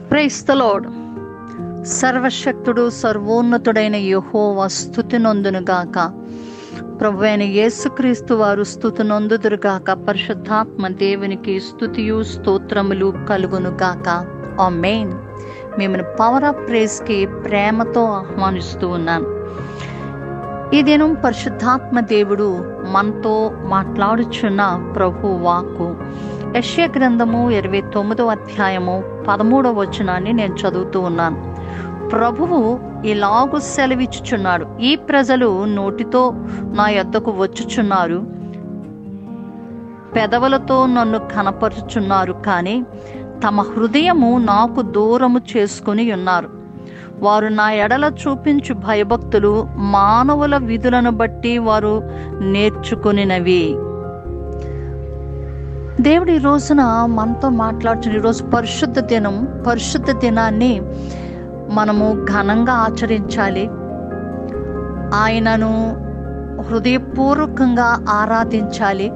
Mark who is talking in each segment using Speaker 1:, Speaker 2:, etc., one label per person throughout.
Speaker 1: క్రైస్తలోడ్ సర్వశక్తుడు సర్వోన్నతుడైన యెహోవా స్థుతి నొందునుగాక ప్రభు అయిన యేసుక్రీస్తు వారు స్థుతి నొందుదురుగాక పరిశుద్ధాత్మ దేవునికి స్థుతియు స్తోత్రములు కలుగునుగాక ఆమేన్ మిమ్మల్ని పవర్ ఆఫ్ ప్రేస్కి ప్రేమతో ఆహ్వానిస్తూ ఉన్నాను ఈ దినం పరిశుద్ధాత్మ దేవుడు మనతో మాట్లాడుచున్న ప్రభు వాక్కు యశ్య గ్రంథము ఇరవై తొమ్మిదో అధ్యాయము పదమూడవ వచనాన్ని నేను చదువుతూ ఉన్నాను ప్రభువు ఇలాగు సెలవిచ్చుచున్నాడు ఈ ప్రజలు నోటితో నా యొద్దకు వచ్చుచున్నారు పెదవులతో నన్ను కనపరుచున్నారు కానీ తమ హృదయము నాకు దూరము చేసుకుని ఉన్నారు వారు నా ఎడల చూపించు భయభక్తులు మానవుల విధులను బట్టి వారు నేర్చుకునినవి దేవుడు ఈ రోజున మనతో మాట్లాడుతున్న ఈరోజు పరిశుద్ధ దినం పరిశుద్ధ దినాన్ని మనము ఘనంగా ఆచరించాలి ఆయనను హృదయపూర్వకంగా ఆరాధించాలి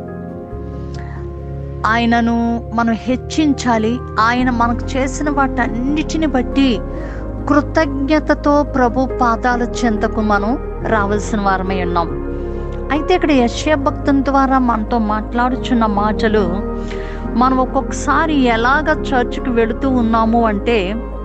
Speaker 1: ఆయనను మనం హెచ్చించాలి ఆయన మనకు చేసిన వాటన్నిటిని బట్టి కృతజ్ఞతతో ప్రభు పాదాల చెంతకు మనం రావాల్సిన వారమై ఉన్నాం అయితే ఇక్కడ యశ్య భక్తుని ద్వారా మనతో మాట్లాడుచున్న మాటలు మనం ఒక్కొక్కసారి ఎలాగ చర్చికి వెళుతూ ఉన్నాము అంటే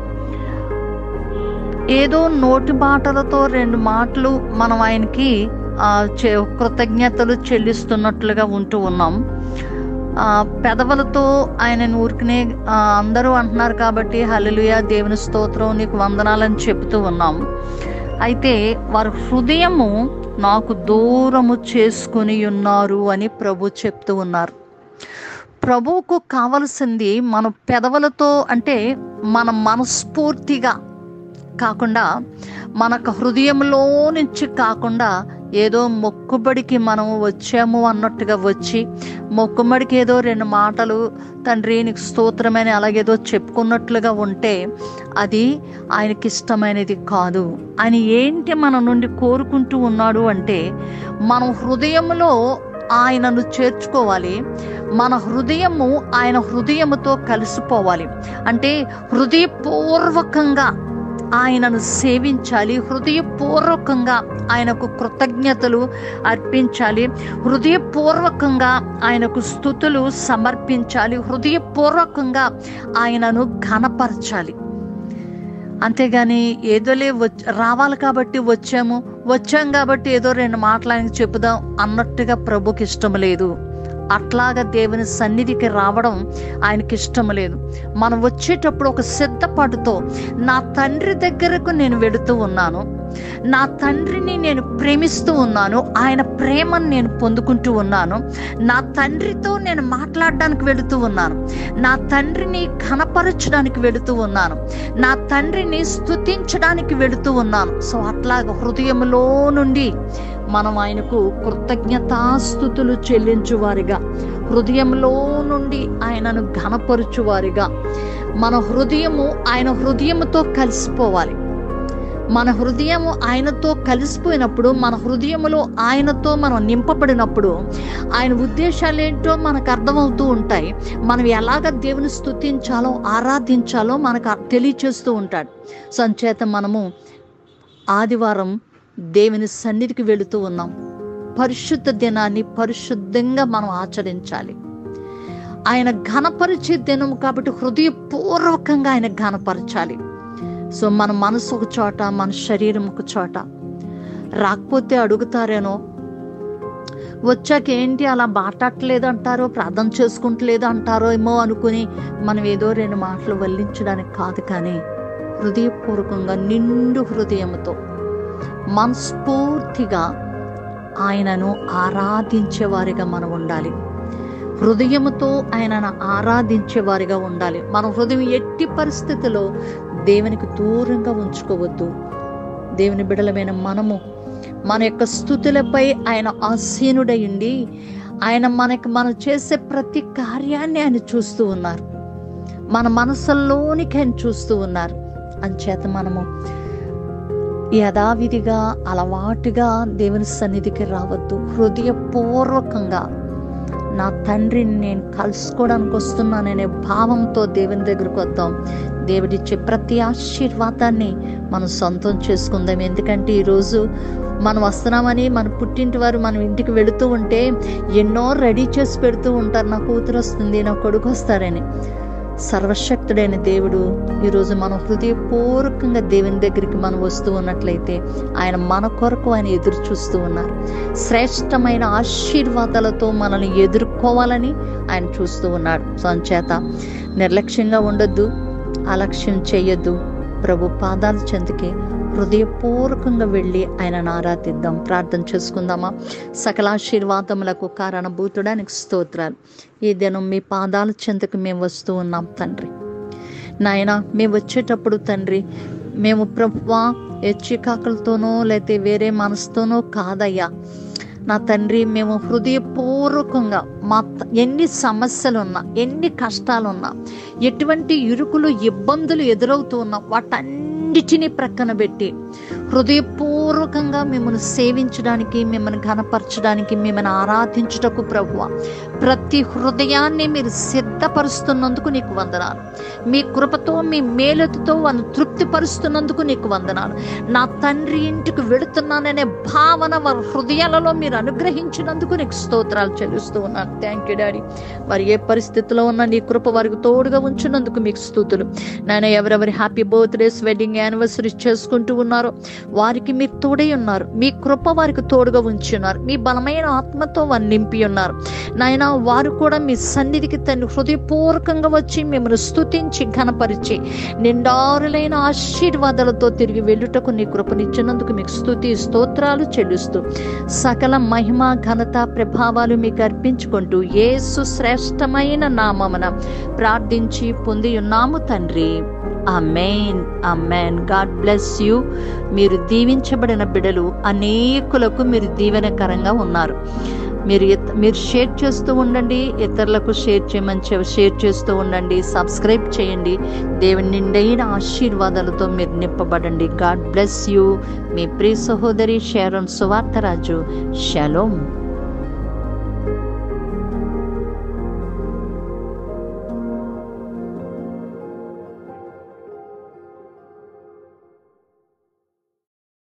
Speaker 1: ఏదో నోటి మాటలతో రెండు మాటలు మనం ఆయనకి ఆ, చే- కృతజ్ఞతలు చెల్లిస్తున్నట్లుగా ఉంటూ ఉన్నాం ఆ, పెదవులతో ఆయన ఊరికనే ఆ, అందరూ అంటున్నారు కాబట్టి హల్లెలూయా దేవుని స్తోత్రం నీకు వందనాలని చెబుతూ ఉన్నాం అయితే వారి హృదయము నాకు దూరము చేసుకుని ఉన్నారు అని ప్రభు చెప్తూ ఉన్నారు ప్రభువుకు కావలసింది మన పెదవులతో అంటే మన మనస్ఫూర్తిగా కాకుండా మనకు హృదయంలో నుంచి కాకుండా ఏదో మొక్కుబడికి మనం వచ్చాము అన్నట్టుగా వచ్చి మొక్కుబడికి ఏదో రెండు మాటలు తండ్రి నీకు స్తోత్రమని అలాగేదో చెప్పుకున్నట్లుగా ఉంటే అది ఆయనకి ఇష్టమైనది కాదు ఆయన ఏంటి మన నుండి కోరుకుంటూ ఉన్నాడు అంటే మనం హృదయంలో ఆయనను చేర్చుకోవాలి మన హృదయము ఆయన హృదయముతో కలిసిపోవాలి అంటే హృదయపూర్వకంగా ఆయనను సేవించాలి హృదయపూర్వకంగా ఆయనకు కృతజ్ఞతలు అర్పించాలి హృదయపూర్వకంగా ఆయనకు స్థుతులు సమర్పించాలి హృదయపూర్వకంగా ఆయనను ఘనపరచాలి అంతేగాని ఏదోలే వచ్ రావాలి కాబట్టి వచ్చాము వచ్చాం కాబట్టి ఏదో రెండు మాటలు ఆయనకి చెప్పుదాం అన్నట్టుగా ప్రభుకి ఇష్టం లేదు అట్లాగా దేవుని సన్నిధికి రావడం ఆయనకి ఇష్టం లేదు మనం వచ్చేటప్పుడు ఒక సిద్ధపాటుతో నా తండ్రి దగ్గరకు నేను వెడుతూ ఉన్నాను నా తండ్రిని నేను ప్రేమిస్తూ ఉన్నాను ఆయన ప్రేమను నేను పొందుకుంటూ ఉన్నాను నా తండ్రితో నేను మాట్లాడడానికి వెళుతూ ఉన్నాను నా తండ్రిని ఘనపరచడానికి వెళుతూ ఉన్నాను నా తండ్రిని స్తుతించడానికి వెళుతూ ఉన్నాను సో అట్లాగ హృదయంలో నుండి మనం ఆయనకు కృతజ్ఞతాస్థుతులు చెల్లించువారిగా హృదయంలో నుండి ఆయనను ఘనపరుచువారిగా మన హృదయము ఆయన హృదయముతో కలిసిపోవాలి మన హృదయము ఆయనతో కలిసిపోయినప్పుడు మన హృదయములో ఆయనతో మనం నింపబడినప్పుడు ఆయన ఉద్దేశాలు ఏంటో మనకు అర్థమవుతూ ఉంటాయి మనం ఎలాగ దేవుని స్తుతించాలో ఆరాధించాలో మనకు తెలియచేస్తూ ఉంటాడు సంచేత మనము ఆదివారం దేవుని సన్నిధికి వెళుతూ ఉన్నాం పరిశుద్ధ దినాన్ని పరిశుద్ధంగా మనం ఆచరించాలి ఆయన ఘనపరిచే దినం కాబట్టి హృదయపూర్వకంగా ఆయన ఘనపరచాలి సో మన మనసు ఒక చోట మన శరీరం ఒక చోట రాకపోతే అడుగుతారేనో వచ్చాక ఏంటి అలా మాట్లాడట్లేదు అంటారో ప్రార్థన చేసుకుంటలేదు అంటారో ఏమో అనుకుని మనం ఏదో రెండు మాటలు వల్లించడానికి కాదు కానీ హృదయపూర్వకంగా నిండు హృదయంతో మనస్ఫూర్తిగా ఆయనను ఆరాధించేవారిగా మనం ఉండాలి హృదయముతో ఆయనను ఆరాధించేవారిగా ఉండాలి మన హృదయం ఎట్టి పరిస్థితిలో దేవునికి దూరంగా ఉంచుకోవద్దు దేవుని బిడలమైన మనము మన యొక్క స్థుతులపై ఆయన ఆసీనుడై ఉండి ఆయన మనకి మనం చేసే ప్రతి కార్యాన్ని ఆయన చూస్తూ ఉన్నారు మన మనసుల్లోనికి ఆయన చూస్తూ ఉన్నారు అంచేత మనము యథావిధిగా అలవాటుగా దేవుని సన్నిధికి రావద్దు హృదయపూర్వకంగా నా తండ్రిని నేను కలుసుకోవడానికి వస్తున్నాననే భావంతో దేవుని దగ్గరకు వద్దాం దేవుడిచ్చే ప్రతి ఆశీర్వాదాన్ని మనం సొంతం చేసుకుందాం ఎందుకంటే ఈరోజు మనం వస్తున్నామని మన పుట్టింటి వారు మనం ఇంటికి వెళుతూ ఉంటే ఎన్నో రెడీ చేసి పెడుతూ ఉంటారు నా కూతురు వస్తుంది నా కొడుకు వస్తారని సర్వశక్తుడైన దేవుడు ఈరోజు మనం హృదయపూర్వకంగా దేవుని దగ్గరికి మనం వస్తూ ఉన్నట్లయితే ఆయన మన కొరకు ఆయన ఎదురు చూస్తూ ఉన్నారు శ్రేష్టమైన ఆశీర్వాదాలతో మనల్ని ఎదుర్కోవాలని ఆయన చూస్తూ ఉన్నాడు సంచేత నిర్లక్ష్యంగా ఉండొద్దు అలక్ష్యం చేయొద్దు ప్రభు పాదాల చెంతకి హృదయపూర్వకంగా వెళ్ళి ఆయనను ఆరాధిద్దాం ప్రార్థన చేసుకుందామా సకలాశీర్వాదములకు కారణభూతుడానికి స్తోత్రాలు ఈ దినం మీ పాదాల చెంతకు మేము వస్తూ ఉన్నాం తండ్రి నాయన మేము వచ్చేటప్పుడు తండ్రి మేము ప్రభువా ఎచ్చికాకులతోనో లేకపోతే వేరే మనసుతోనో కాదయ్యా నా తండ్రి మేము హృదయపూర్వకంగా మా త- ఎన్ని సమస్యలు ఉన్నా ఎన్ని కష్టాలు ఉన్నా ఎటువంటి ఇరుకులు ఇబ్బందులు ఎదురవుతూ ఉన్నా వాటన్నిటినీ ప్రక్కన పెట్టి హృదయపూర్వకంగా మిమ్మల్ని సేవించడానికి మిమ్మల్ని ఘనపరచడానికి మిమ్మల్ని ఆరాధించుటకు ప్రభువ ప్రతి హృదయాన్ని మీరు సిద్ధపరుస్తున్నందుకు నీకు వందనాలు మీ కృపతో మీ మేలతో వాళ్ళని తృప్తిపరుస్తున్నందుకు నీకు వందనాలు నా తండ్రి ఇంటికి వెళుతున్నాననే భావన వారి హృదయాలలో మీరు అనుగ్రహించినందుకు నీకు స్తోత్రాలు చెల్లిస్తూ ఉన్నాను థ్యాంక్ యూ డాడీ వారు ఏ పరిస్థితిలో ఉన్నా నీ కృప వారికి తోడుగా ఉంచినందుకు మీకు స్తూతులు నాయన ఎవరెవరి హ్యాపీ బర్త్డేస్ వెడ్డింగ్ యానివర్సరీ చేసుకుంటూ ఉన్నారో వారికి మీరు తోడై ఉన్నారు మీ కృప వారికి తోడుగా ఉంచి ఉన్నారు మీ బలమైన ఆత్మతో వారు నింపి ఉన్నారు నాయన వారు కూడా మీ సన్నిధికి తను హృదయపూర్వకంగా వచ్చి మిమ్మల్ని స్తుతించి ఘనపరిచి నిండారులైన ఆశీర్వాదాలతో తిరిగి వెళ్ళుటకు నీ కృపనిచ్చినందుకు మీకు స్తుతి స్తోత్రాలు చెల్లిస్తూ సకల మహిమ ఘనత ప్రభావాలు మీకు అర్పించుకుంటూ యేసు శ్రేష్టమైన నామమున ప్రార్థించి పొంది ఉన్నాము తండ్రి amen amen God bless you మీరు దీవించబడిన బిడలు అనేకులకు మీరు దీవెనకరంగా ఉన్నారు మీరు ఇత- మీరు షేర్ చేస్తూ ఉండండి ఇతరులకు షేర్ చేయమని చె- షేర్ చేస్తూ ఉండండి సబ్స్క్రైబ్ చేయండి దేవుని నిండైన ఆశీర్వాదాలతో మీరు నింపబడండి గాడ్ బ్లెస్ యూ మీ ప్రియ సహోదరి షేరోన్ సువార్తరాజు షలోమ్